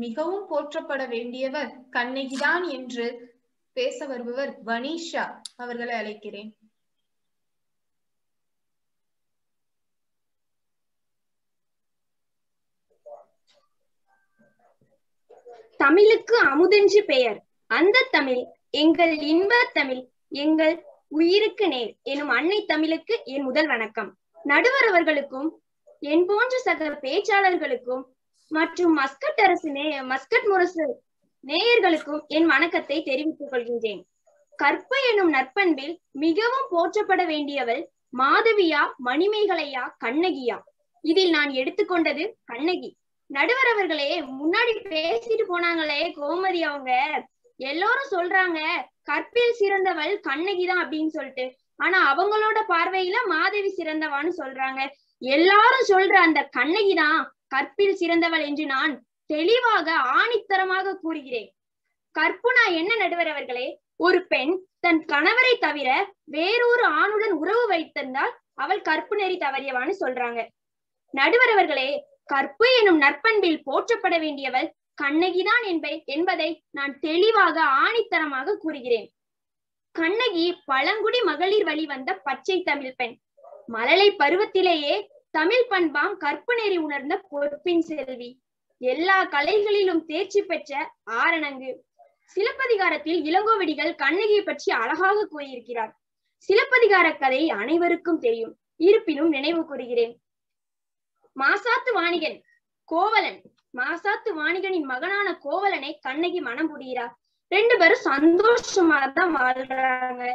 மிகவும் போற்றப்பட வேண்டியவர் கண்ணகிதான் என்று பேச வருபவர் வனிஷா அவர்களை அழைக்கிறேன் தமிழுக்கு அமுதென்று பெயர் அந்த தமிழ் எங்கள் இன்பத் தமிழ் எங்கள் உயிருக்கு நேர் எனும் அன்னை தமிழுக்கு என் முதல் வணக்கம் நடுவர் அவர்களுக்கும் என் போன்ற சக பேச்சாளர்களுக்கும் மற்றும் மஸ்கட் அரசு நே மஸ்கட் முரசு நேயர்களுக்கும் என் வணக்கத்தை தெரிவித்துக் கொள்கின்றேன் கற்பு எனும் நற்பண்பில் மிகவும் போற்றப்பட வேண்டியவள் மாதவியா மணிமேகலையா கண்ணகியா இதில் நான் எடுத்துக்கொண்டது கண்ணகி நடுவர் அவர்களே முன்னாடி பேசிட்டு போனாங்களே கோமதி அவங்க எல்லாரும் சொல்றாங்க கற்பில் சிறந்தவள் கண்ணகிதான் அப்படின்னு சொல்லிட்டு ஆனா அவங்களோட பார்வையில மாதவி சிறந்தவான்னு சொல்றாங்க எல்லாரும் சொல்ற அந்த கண்ணகிதான் கற்பில் சிறந்தவள் என்று நான் தெளிவாக ஆணித்தரமாக கூறுகிறேன் கற்புனா என்ன நடுவர் அவர்களே ஒரு பெண் தன் கணவரை தவிர வேறொரு ஆணுடன் உறவு வைத்திருந்தால் அவள் கற்பு நெறி தவறியவான்னு சொல்றாங்க நடுவர் அவர்களே கற்பு எனும் நற்பண்பில் போற்றப்பட வேண்டியவள் கண்ணகிதான் என்பை என்பதை நான் தெளிவாக ஆணித்தரமாக கூறுகிறேன் கண்ணகி பழங்குடி மகளிர் வழி வந்த பச்சை தமிழ் பெண் மழலை பருவத்திலேயே தமிழ் பண்பாம் கற்பு நெறி உணர்ந்த பொற்பின் செல்வி எல்லா கலைகளிலும் தேர்ச்சி பெற்ற ஆரணங்கு சிலப்பதிகாரத்தில் இளங்கோவடிகள் கண்ணகியை பற்றி அழகாக கூறியிருக்கிறார் சிலப்பதிகார கதை அனைவருக்கும் தெரியும் இருப்பினும் நினைவு கூறுகிறேன் மாசாத்து வாணிகன் கோவலன் மாசாத்து வாணிகனின் மகனான கோவலனை கண்ணகி மனம் புரிகிறார் ரெண்டு பேரும் சந்தோஷமா தான் வாழ்றாங்க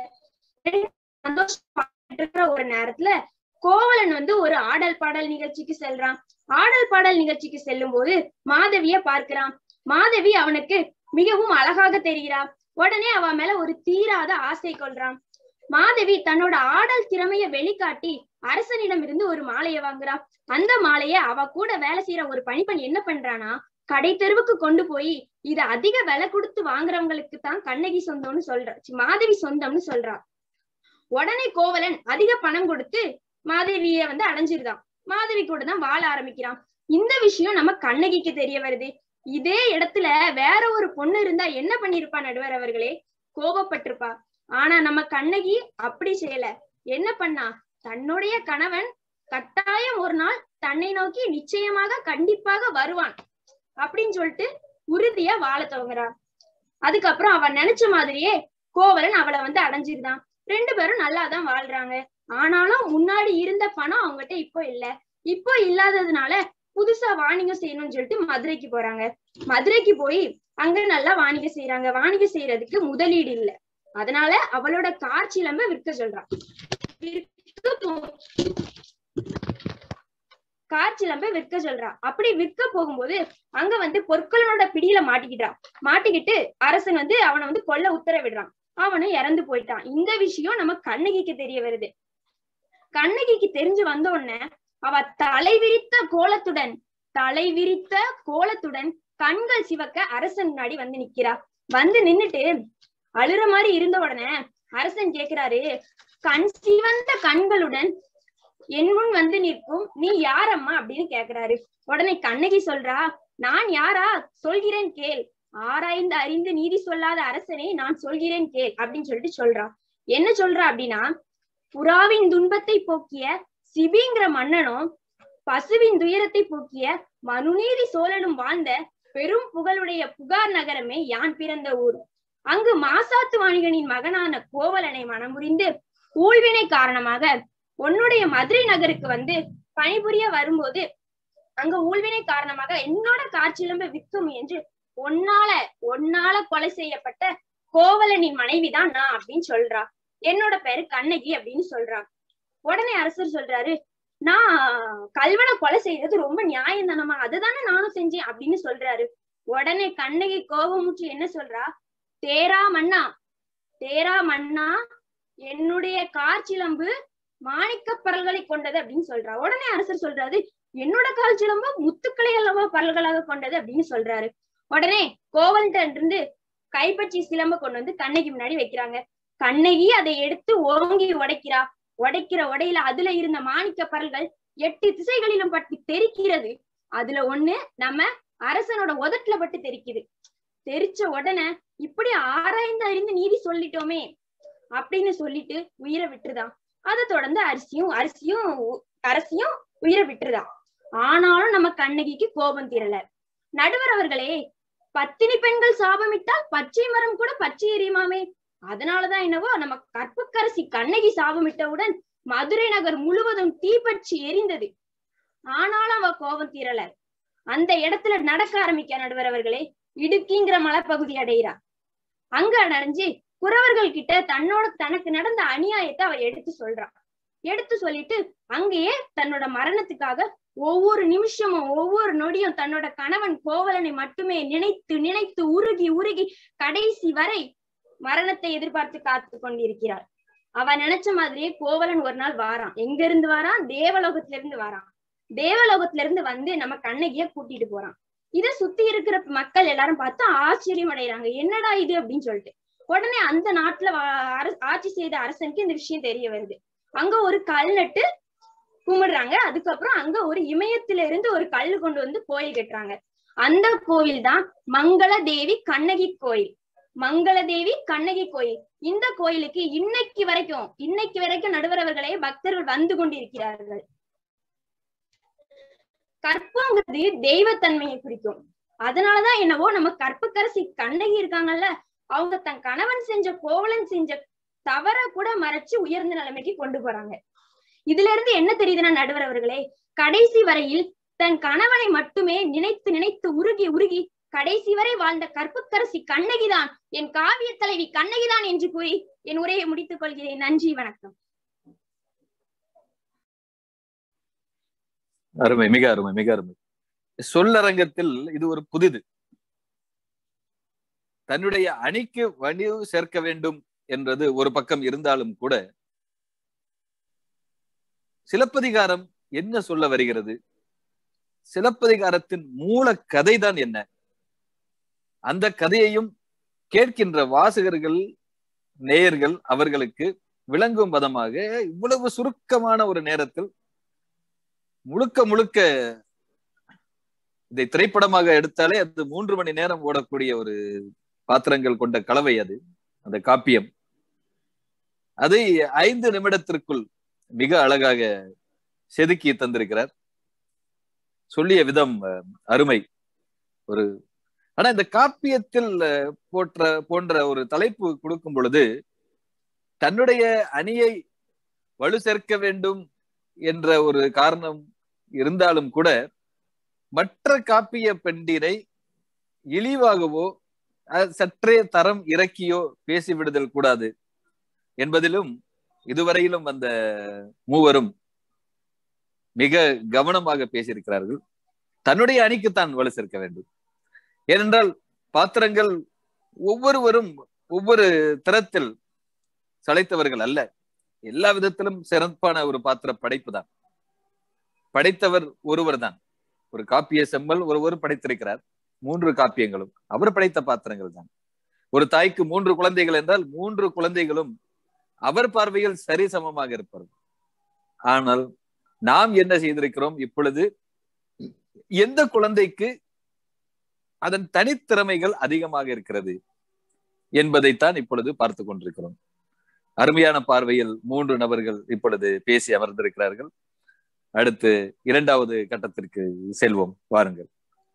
சந்தோஷமா இருக்கிற ஒரு நேரத்துல கோவலன் வந்து ஒரு ஆடல் பாடல் நிகழ்ச்சிக்கு செல்றான் ஆடல் பாடல் நிகழ்ச்சிக்கு செல்லும் போது மாதவிய பார்க்கிறான் மாதவி அவனுக்கு மிகவும் அழகாக தெரிகிறார் உடனே அவ மேல ஒரு தீராத ஆசை கொள்றான் மாதவி தன்னோட ஆடல் திறமைய வெளிக்காட்டி அரசனிடம் இருந்து ஒரு மாலையை வாங்குறா அந்த மாலைய அவ கூட வேலை செய்யற ஒரு பணிப்பெண் என்ன பண்றானா கடை தெருவுக்கு கொண்டு போய் இத அதிக விலை கொடுத்து வாங்குறவங்களுக்கு தான் கண்ணகி சொந்தம்னு சொல்றா மாதவி சொந்தம்னு சொல்றா உடனே கோவலன் அதிக பணம் கொடுத்து மாதவிய வந்து அடைஞ்சிருதான் மாதவி கூட தான் வாழ ஆரம்பிக்கிறான் இந்த விஷயம் நம்ம கண்ணகிக்கு தெரிய வருது இதே இடத்துல வேற ஒரு பொண்ணு இருந்தா என்ன பண்ணிருப்பா நடுவர் அவர்களே கோபப்பட்டிருப்பா ஆனா நம்ம கண்ணகி அப்படி செய்யல என்ன பண்ணா தன்னுடைய கணவன் கட்டாயம் ஒரு நாள் தன்னை நோக்கி நிச்சயமாக கண்டிப்பாக வருவான் அப்படின்னு சொல்லிட்டு உறுதியா வாழ துவங்குறா அதுக்கப்புறம் அவன் நினைச்ச மாதிரியே கோவலன் அவளை வந்து அடைஞ்சிருந்தான் ரெண்டு பேரும் நல்லாதான் வாழ்றாங்க ஆனாலும் முன்னாடி இருந்த பணம் அவங்ககிட்ட இப்போ இல்ல இப்போ இல்லாததுனால புதுசா வாணிகம் செய்யணும்னு சொல்லிட்டு மதுரைக்கு போறாங்க மதுரைக்கு போய் அங்க நல்லா வாணிகம் செய்யறாங்க வாணிகம் செய்யறதுக்கு முதலீடு இல்ல அதனால அவளோட கார் சிலம்ப விற்க சொல்றான் விற்க போ- கார் சிலம்ப விற்க சொல்றா அப்படி விற்க போகும்போது அங்க வந்து பொற்களோட பிடியில மாட்டிக்கிட்டான் மாட்டிக்கிட்டு அரசன் வந்து அவனை வந்து கொல்ல உத்தரவிடுறான் அவனும் இறந்து போயிட்டான் இந்த விஷயம் நம்ம கண்ணகிக்கு தெரிய வருது கண்ணகிக்கு தெரிஞ்சு வந்த உடனே அவ தலை விரித்த கோலத்துடன் தலை விரித்த கோலத்துடன் கண்கள் சிவக்க அரசன் முன்னாடி வந்து நிக்கிறா வந்து நின்னுட்டு அழுற மாதிரி இருந்த உடனே அரசன் கேக்குறாரு கண் சிவந்த கண்களுடன் என் முன் வந்து நிற்கும் நீ யாரம்மா அப்படின்னு கேக்குறாரு உடனே கண்ணகி சொல்றா நான் யாரா சொல்கிறேன் கேள் ஆராய்ந்து அறிந்து நீதி சொல்லாத அரசனே நான் சொல்கிறேன் கேள் அப்படின்னு சொல்லிட்டு சொல்றா என்ன சொல்றா அப்படின்னா புறாவின் துன்பத்தை போக்கிய சிபிங்கிற மன்னனும் பசுவின் துயரத்தை போக்கிய மனுநீதி சோழனும் வாழ்ந்த பெரும் புகழுடைய புகார் நகரமே யான் பிறந்த ஊர் அங்கு மாசாத்து வாணிகனின் மகனான கோவலனை மனமுறிந்து ஊழ்வினை காரணமாக உன்னுடைய மதுரை நகருக்கு வந்து பணிபுரிய வரும்போது அங்க ஊழ்வினை காரணமாக என்னோட காட்சிலம்ப விற்கும் என்று ஒன்னால ஒன்னால கொலை செய்யப்பட்ட கோவலனின் மனைவிதான் நான் அப்படின்னு சொல்றா என்னோட பேரு கண்ணகி அப்படின்னு சொல்றா உடனே அரசர் சொல்றாரு நான் கல்வனை கொலை செய்யறது ரொம்ப நியாயம் தானமா அதுதானே நானும் செஞ்சேன் அப்படின்னு சொல்றாரு உடனே கண்ணகி கோபமுற்று என்ன சொல்றா தேரா மன்னா தேரா மன்னா என்னுடைய காற்சிலம்பு மாணிக்க பரல்களை கொண்டது அப்படின்னு சொல்றா உடனே அரசர் சொல்றாரு என்னோட கால் சிலம்பு முத்துக்களை அல்லவா பரல்களாக கொண்டது அப்படின்னு சொல்றாரு உடனே கோவல்கிட்ட இருந்து கைப்பற்றி சிலம்ப கொண்டு வந்து கண்ணகி முன்னாடி வைக்கிறாங்க கண்ணகி அதை எடுத்து ஓங்கி உடைக்கிறா உடைக்கிற உடையில அதுல இருந்த மாணிக்க பரல்கள் எட்டு திசைகளிலும் பட்டு தெரிக்கிறது அதுல ஒண்ணு நம்ம அரசனோட உதட்டுல பட்டு தெரிக்குது தெரிச்ச உடனே இப்படி ஆராய்ந்து அறிந்து நீதி சொல்லிட்டோமே அப்படின்னு சொல்லிட்டு உயிரை விட்டுருதான் அதை தொடர்ந்து அரிசியும் அரிசியும் உ- அரசியும் உயிரை விட்டுருதான் ஆனாலும் நம்ம கண்ணகிக்கு கோபம் தீரல நடுவர் அவர்களே பத்தினி பெண்கள் சாபமிட்டால் பச்சை மரம் கூட பச்சை எரியுமாமே அதனாலதான் என்னவோ நம்ம கற்புக்கரசி கண்ணகி சாபமிட்டவுடன் மதுரை நகர் முழுவதும் தீப்பற்றி எரிந்தது ஆனாலும் அவ கோபம் தீரல அந்த இடத்துல நடக்க ஆரம்பிக்க நடுவர் அவர்களே இடுக்கிங்கிற மலைப்பகுதி அடையிறா அங்க அடைஞ்சு குறவர்கள் கிட்ட தன்னோட தனக்கு நடந்த அநியாயத்தை அவ எடுத்து சொல்றான் எடுத்து சொல்லிட்டு அங்கேயே தன்னோட மரணத்துக்காக ஒவ்வொரு நிமிஷமும் ஒவ்வொரு நொடியும் தன்னோட கணவன் கோவலனை மட்டுமே நினைத்து நினைத்து உருகி உருகி கடைசி வரை மரணத்தை எதிர்பார்த்து காத்து கொண்டிருக்கிறார் அவ நினைச்ச மாதிரியே கோவலன் ஒரு நாள் வாரான் எங்க இருந்து வாரான் தேவலோகத்துல இருந்து வாரான் தேவலோகத்துல இருந்து வந்து நம்ம கண்ணகிய கூட்டிட்டு போறான் இத சுத்தி இருக்கிற மக்கள் எல்லாரும் பார்த்து ஆச்சரியம் அடைகிறாங்க என்னடா இது அப்படின்னு சொல்லிட்டு உடனே அந்த நாட்டுல வா- அர- ஆட்சி செய்த அரசனுக்கு இந்த விஷயம் தெரிய வருது அங்க ஒரு கல் நட்டு கும்பிடுறாங்க அதுக்கப்புறம் அங்க ஒரு இமயத்துல இருந்து ஒரு கல் கொண்டு வந்து கோயில் கட்டுறாங்க அந்த கோயில் தான் மங்கள தேவி கண்ணகி கோயில் மங்கள தேவி கண்ணகி கோயில் இந்த கோயிலுக்கு இன்னைக்கு வரைக்கும் இன்னைக்கு வரைக்கும் நடுவரவர்களே பக்தர்கள் வந்து கொண்டிருக்கிறார்கள் கற்புங்கிறது தெய்வத்தன்மையை குறிக்கும் அதனாலதான் என்னவோ நம்ம கற்புக்கரசி கண்ணகி இருக்காங்கல்ல அவங்க தன் கணவன் செஞ்ச கோவலன் செஞ்ச தவற கூட மறைச்சு உயர்ந்த நிலைமைக்கு கொண்டு போறாங்க இதுல இருந்து என்ன தெரியுதுன்னா நடுவர் அவர்களே கடைசி வரையில் தன் கணவனை மட்டுமே நினைத்து நினைத்து உருகி உருகி கடைசி வரை வாழ்ந்த கற்புக்கரசி கண்ணகிதான் என் காவிய தலைவி கண்ணகிதான் என்று கூறி என் உரையை முடித்துக் கொள்கிறேன் நன்றி வணக்கம் அருமை மிக அருமை மிக அருமை சொல்லரங்கத்தில் இது ஒரு புதிது தன்னுடைய அணிக்கு வணிவு சேர்க்க வேண்டும் என்றது ஒரு பக்கம் இருந்தாலும் கூட சிலப்பதிகாரம் என்ன சொல்ல வருகிறது சிலப்பதிகாரத்தின் மூல கதைதான் என்ன அந்த கதையையும் கேட்கின்ற வாசகர்கள் நேயர்கள் அவர்களுக்கு விளங்கும் பதமாக இவ்வளவு சுருக்கமான ஒரு நேரத்தில் முழுக்க முழுக்க இதை திரைப்படமாக எடுத்தாலே அது மூன்று மணி நேரம் ஓடக்கூடிய ஒரு பாத்திரங்கள் கொண்ட கலவை அது அந்த காப்பியம் அதை ஐந்து நிமிடத்திற்குள் மிக அழகாக செதுக்கி தந்திருக்கிறார் சொல்லிய விதம் அஹ், அருமை ஒரு ஆனா இந்த காப்பியத்தில் அஹ், போற்ற போன்ற ஒரு தலைப்பு கொடுக்கும் பொழுது தன்னுடைய அணியை வலு சேர்க்க வேண்டும் என்ற ஒரு காரணம் இருந்தாலும் கூட மற்ற காப்பிய பெண்டிரை இழிவாகவோ அஹ், சற்றே தரம் இறக்கியோ பேசிவிடுதல் கூடாது என்பதிலும் இதுவரையிலும் அந்த மூவரும் மிக கவனமாக பேசியிருக்கிறார்கள் தன்னுடைய அணிக்குத்தான் வலு சேர்க்க வேண்டும் ஏனென்றால் பாத்திரங்கள் ஒவ்வொருவரும் ஒவ்வொரு தரத்தில் சளைத்தவர்கள் அல்ல எல்லா விதத்திலும் சிறப்பான ஒரு பாத்திர படைப்பு தான் படைத்தவர் ஒருவர் தான் ஒரு காப்பிய செம்மல் ஒருவர் படைத்திருக்கிறார் மூன்று காப்பியங்களும் அவர் படைத்த பாத்திரங்கள் தான் ஒரு தாய்க்கு மூன்று குழந்தைகள் என்றால் மூன்று குழந்தைகளும் அவர் பார்வையில் சரி சமமாக இருப்பார்கள் ஆனால் நாம் என்ன செய்திருக்கிறோம் இப்பொழுது எந்த குழந்தைக்கு அதன் தனித்திறமைகள் அதிகமாக இருக்கிறது என்பதைத்தான் இப்பொழுது பார்த்து கொண்டிருக்கிறோம் அருமையான பார்வையில் மூன்று நபர்கள் இப்பொழுது பேசி அமர்ந்திருக்கிறார்கள் அடுத்து இரண்டாவது கட்டத்திற்கு செல்வோம் வாருங்கள்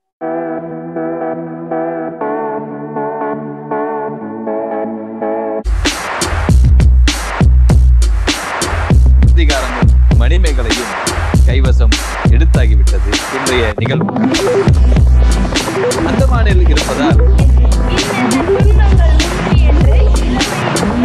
அதிகாரமும் மணிமேகலையும் கைவசம் எடுத்தாகிவிட்டது இன்றைய நிகழ்வு அந்தமானில் இருப்பதால் பின்னர் துன்பங்கள் உண்டு என்று இளமை